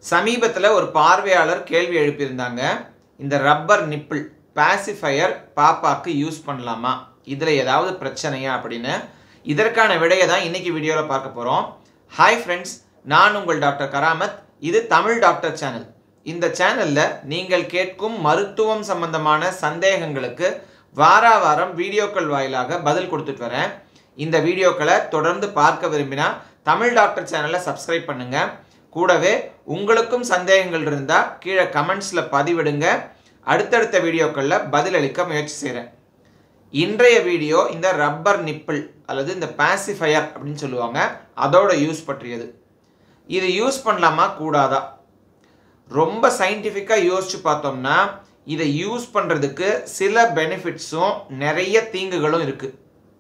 சமீபத்தில் ஒரு பார்வையாளர் கேள்வி எழுப்பியிருந்தாங்க இந்த ரப்பர் நிப்பிள் பாசிஃபையர் பாப்பாக்கு யூஸ் பண்ணலாமா இதில் ஏதாவது பிரச்சனையா அப்படின்னு இதற்கான விடையை தான் இன்னைக்கு வீடியோவில் பார்க்க போகிறோம் ஹாய் ஃப்ரெண்ட்ஸ் நான் உங்கள் டாக்டர் கராமத் இது தமிழ் டாக்டர் சேனல் இந்த சேனலில் நீங்கள் கேட்கும் மருத்துவம் சம்பந்தமான சந்தேகங்களுக்கு வார வாரம் வீடியோக்கள் வாயிலாக பதில் கொடுத்துட்டு வரேன் இந்த வீடியோக்களை தொடர்ந்து பார்க்க விரும்பினா தமிழ் டாக்டர் சேனலை சப்ஸ்கிரைப் பண்ணுங்க கூடவே உங்களுக்கும் சந்தேகங்கள் இருந்தால் கீழே கமெண்ட்ஸில் பதிவிடுங்க அடுத்தடுத்த வீடியோக்களில் பதிலளிக்க முயற்சி செய்கிறேன் இன்றைய வீடியோ இந்த ரப்பர் நிப்பிள் அல்லது இந்த பாசிஃபையர் அப்படின்னு சொல்லுவாங்க அதோட யூஸ் பற்றியது இது யூஸ் பண்ணலாமா கூடாதா ரொம்ப சயின்டிஃபிக்காக யோசிச்சு பார்த்தோம்னா இதை யூஸ் பண்ணுறதுக்கு சில பெனிஃபிட்ஸும் நிறைய தீங்குகளும் இருக்குது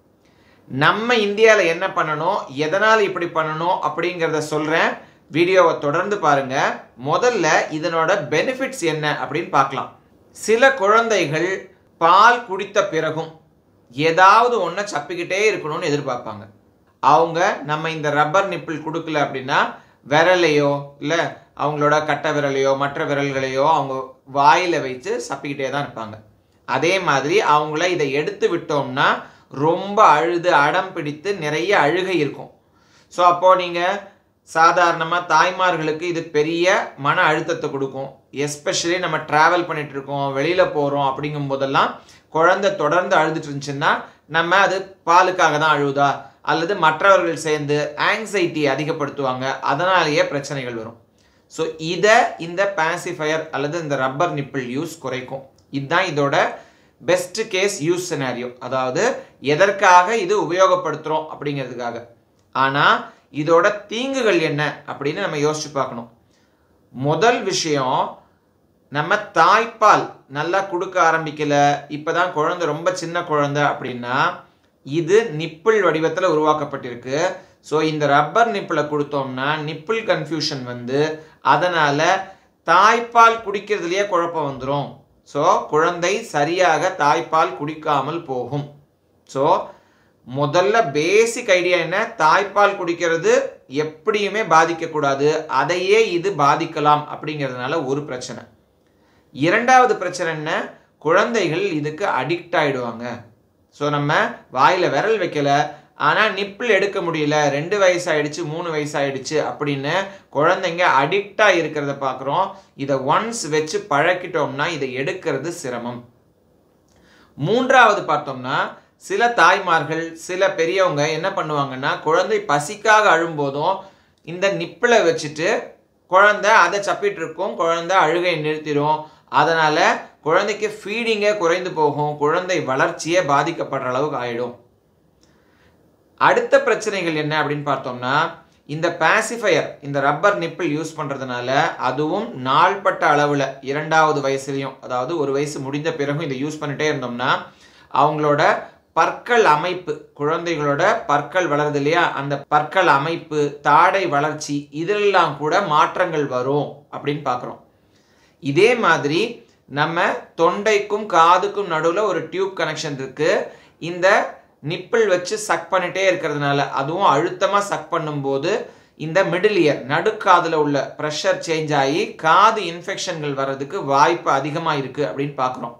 நம்ம இந்தியாவில் என்ன பண்ணணும் எதனால் இப்படி பண்ணணும் அப்படிங்கிறத சொல்கிறேன் வீடியோவை தொடர்ந்து பாருங்க முதல்ல இதனோட பெனிஃபிட்ஸ் என்ன அப்படின்னு பார்க்கலாம் சில குழந்தைகள் பால் குடித்த பிறகும் ஏதாவது ஒன்றை சப்பிக்கிட்டே இருக்கணும்னு எதிர்பார்ப்பாங்க அவங்க நம்ம இந்த ரப்பர் நிப்பிள் கொடுக்கல அப்படின்னா விரலையோ இல்லை அவங்களோட கட்டை விரலையோ மற்ற விரல்களையோ அவங்க வாயில் வைத்து சப்பிக்கிட்டே தான் இருப்பாங்க அதே மாதிரி அவங்கள இதை எடுத்து விட்டோம்னா ரொம்ப அழுது அடம் பிடித்து நிறைய அழுகை இருக்கும் ஸோ அப்போது நீங்கள் சாதாரணமாக தாய்மார்களுக்கு இது பெரிய மன அழுத்தத்தை கொடுக்கும் எஸ்பெஷலி நம்ம ட்ராவல் பண்ணிட்டு இருக்கோம் வெளியில் போகிறோம் அப்படிங்கும் போதெல்லாம் குழந்தை தொடர்ந்து அழுதுட்டு இருந்துச்சுன்னா நம்ம அது பாலுக்காக தான் அழுதா அல்லது மற்றவர்கள் சேர்ந்து ஆங்ஸைட்டி அதிகப்படுத்துவாங்க அதனாலேயே பிரச்சனைகள் வரும் ஸோ இதை இந்த பாசிஃபயர் அல்லது இந்த ரப்பர் நிப்பிள் யூஸ் குறைக்கும் இதுதான் இதோட பெஸ்ட் கேஸ் யூஸ் சினாரியோ அதாவது எதற்காக இது உபயோகப்படுத்துகிறோம் அப்படிங்கிறதுக்காக ஆனால் இதோட தீங்குகள் என்ன அப்படின்னு நம்ம யோசிச்சு பார்க்கணும் முதல் விஷயம் நம்ம தாய்ப்பால் நல்லா கொடுக்க ஆரம்பிக்கல இப்போதான் குழந்தை ரொம்ப சின்ன குழந்தை அப்படின்னா இது நிப்பிள் வடிவத்தில் உருவாக்கப்பட்டிருக்கு ஸோ இந்த ரப்பர் நிப்பிளை கொடுத்தோம்னா நிப்பிள் கன்ஃபியூஷன் வந்து அதனால் தாய்ப்பால் குடிக்கிறதுலையே குழப்பம் வந்துடும் ஸோ குழந்தை சரியாக தாய்ப்பால் குடிக்காமல் போகும் ஸோ முதல்ல பேசிக் ஐடியா என்ன தாய்ப்பால் குடிக்கிறது எப்படியுமே பாதிக்கக்கூடாது அதையே இது பாதிக்கலாம் அப்படிங்கிறதுனால ஒரு பிரச்சனை இரண்டாவது பிரச்சனை என்ன குழந்தைகள் இதுக்கு அடிக்ட் ஆகிடுவாங்க ஸோ நம்ம வாயில் விரல் வைக்கல ஆனால் நிப்பிள் எடுக்க முடியல ரெண்டு வயசாயிடுச்சு மூணு வயசாயிடுச்சு அப்படின்னு குழந்தைங்க அடிக்டாக இருக்கிறத பார்க்குறோம் இதை ஒன்ஸ் வச்சு பழக்கிட்டோம்னா இதை எடுக்கிறது சிரமம் மூன்றாவது பார்த்தோம்னா சில தாய்மார்கள் சில பெரியவங்க என்ன பண்ணுவாங்கன்னா குழந்தை பசிக்காக அழும்போதும் இந்த நிப்பிளை வச்சுட்டு குழந்தை அதை சப்பிட்டு இருக்கும் குழந்தை அழுகை நிறுத்திடும் அதனால் குழந்தைக்கு ஃபீடிங்கே குறைந்து போகும் குழந்தை வளர்ச்சியே பாதிக்கப்படுற அளவுக்கு ஆயிடும் அடுத்த பிரச்சனைகள் என்ன அப்படின்னு பார்த்தோம்னா இந்த பாசிஃபையர் இந்த ரப்பர் நிப்பிள் யூஸ் பண்ணுறதுனால அதுவும் நாள்பட்ட அளவில் இரண்டாவது வயசுலையும் அதாவது ஒரு வயசு முடிந்த பிறகும் இதை யூஸ் பண்ணிட்டே இருந்தோம்னா அவங்களோட பற்கள் அமைப்பு குழந்தைகளோட பற்கள் வளருது இல்லையா அந்த பற்கள் அமைப்பு தாடை வளர்ச்சி இதெல்லாம் கூட மாற்றங்கள் வரும் அப்படின்னு பார்க்குறோம் இதே மாதிரி நம்ம தொண்டைக்கும் காதுக்கும் நடுவில் ஒரு டியூப் கனெக்ஷன் இருக்கு இந்த நிப்பிள் வச்சு சக் பண்ணிட்டே இருக்கிறதுனால அதுவும் அழுத்தமாக சக் பண்ணும்போது இந்த மிடில் இயர் நடுக்காதில் உள்ள ப்ரெஷர் சேஞ்ச் ஆகி காது இன்ஃபெக்ஷன்கள் வர்றதுக்கு வாய்ப்பு அதிகமாக இருக்குது அப்படின்னு பார்க்குறோம்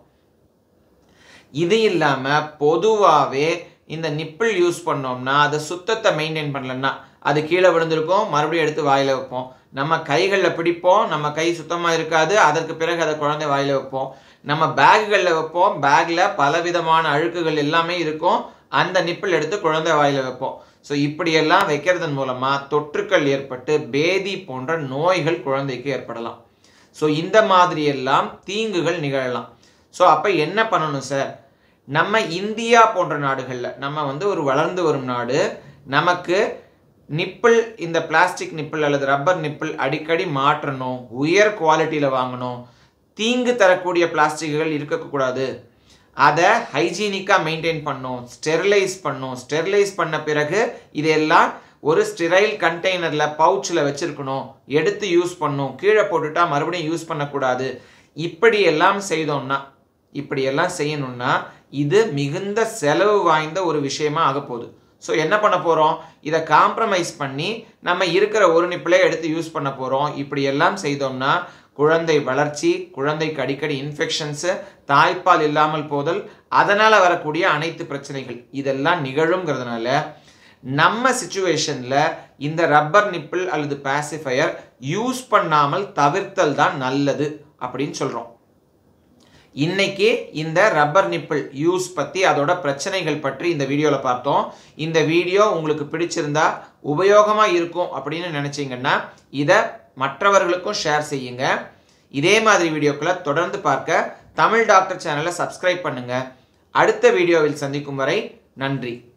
இது இல்லாமல் பொதுவாகவே இந்த நிப்பிள் யூஸ் பண்ணோம்னா அதை சுத்தத்தை மெயின்டைன் பண்ணலன்னா அது கீழே விழுந்திருக்கும் மறுபடியும் எடுத்து வாயில் வைப்போம் நம்ம கைகளில் பிடிப்போம் நம்ம கை சுத்தமாக இருக்காது அதற்கு பிறகு அதை குழந்தை வாயில் வைப்போம் நம்ம பேக்குகளில் வைப்போம் பேக்கில் பலவிதமான அழுக்குகள் எல்லாமே இருக்கும் அந்த நிப்பிள் எடுத்து குழந்தை வாயில் வைப்போம் ஸோ இப்படியெல்லாம் வைக்கிறதன் மூலமாக தொற்றுக்கள் ஏற்பட்டு பேதி போன்ற நோய்கள் குழந்தைக்கு ஏற்படலாம் ஸோ இந்த மாதிரி எல்லாம் தீங்குகள் நிகழலாம் ஸோ அப்போ என்ன பண்ணணும் சார் நம்ம இந்தியா போன்ற நாடுகளில் நம்ம வந்து ஒரு வளர்ந்து வரும் நாடு நமக்கு நிப்பிள் இந்த பிளாஸ்டிக் நிப்பிள் அல்லது ரப்பர் நிப்பிள் அடிக்கடி மாற்றணும் உயர் குவாலிட்டியில் வாங்கணும் தீங்கு தரக்கூடிய பிளாஸ்டிக்குகள் இருக்கக்கூடாது அதை ஹைஜீனிக்காக மெயின்டைன் பண்ணும் ஸ்டெரிலைஸ் பண்ணும் ஸ்டெரிலைஸ் பண்ண பிறகு இதெல்லாம் ஒரு ஸ்டெரைல் கண்டெய்னரில் பவுச்சில் வச்சுருக்கணும் எடுத்து யூஸ் பண்ணும் கீழே போட்டுட்டா மறுபடியும் யூஸ் பண்ணக்கூடாது இப்படியெல்லாம் செய்தோம்னா இப்படியெல்லாம் செய்யணும்னா இது மிகுந்த செலவு வாய்ந்த ஒரு விஷயமா ஆக போகுது ஸோ என்ன பண்ண போகிறோம் இதை காம்ப்ரமைஸ் பண்ணி நம்ம இருக்கிற ஒரு நிப்பிளே எடுத்து யூஸ் பண்ண போகிறோம் இப்படி எல்லாம் செய்தோம்னா குழந்தை வளர்ச்சி குழந்தைக்கு அடிக்கடி இன்ஃபெக்ஷன்ஸு தாய்ப்பால் இல்லாமல் போதல் அதனால் வரக்கூடிய அனைத்து பிரச்சனைகள் இதெல்லாம் நிகழுங்கிறதுனால நம்ம சுச்சுவேஷனில் இந்த ரப்பர் நிப்பிள் அல்லது பாசிஃபையர் யூஸ் பண்ணாமல் தவிர்த்தல் தான் நல்லது அப்படின்னு சொல்கிறோம் இன்னைக்கு இந்த ரப்பர் நிப்பிள் யூஸ் பற்றி அதோட பிரச்சனைகள் பற்றி இந்த வீடியோவில் பார்த்தோம் இந்த வீடியோ உங்களுக்கு பிடிச்சிருந்தா உபயோகமாக இருக்கும் அப்படின்னு நினச்சிங்கன்னா இதை மற்றவர்களுக்கும் ஷேர் செய்யுங்க இதே மாதிரி வீடியோக்களை தொடர்ந்து பார்க்க தமிழ் டாக்டர் சேனலை சப்ஸ்கிரைப் பண்ணுங்க அடுத்த வீடியோவில் சந்திக்கும் வரை நன்றி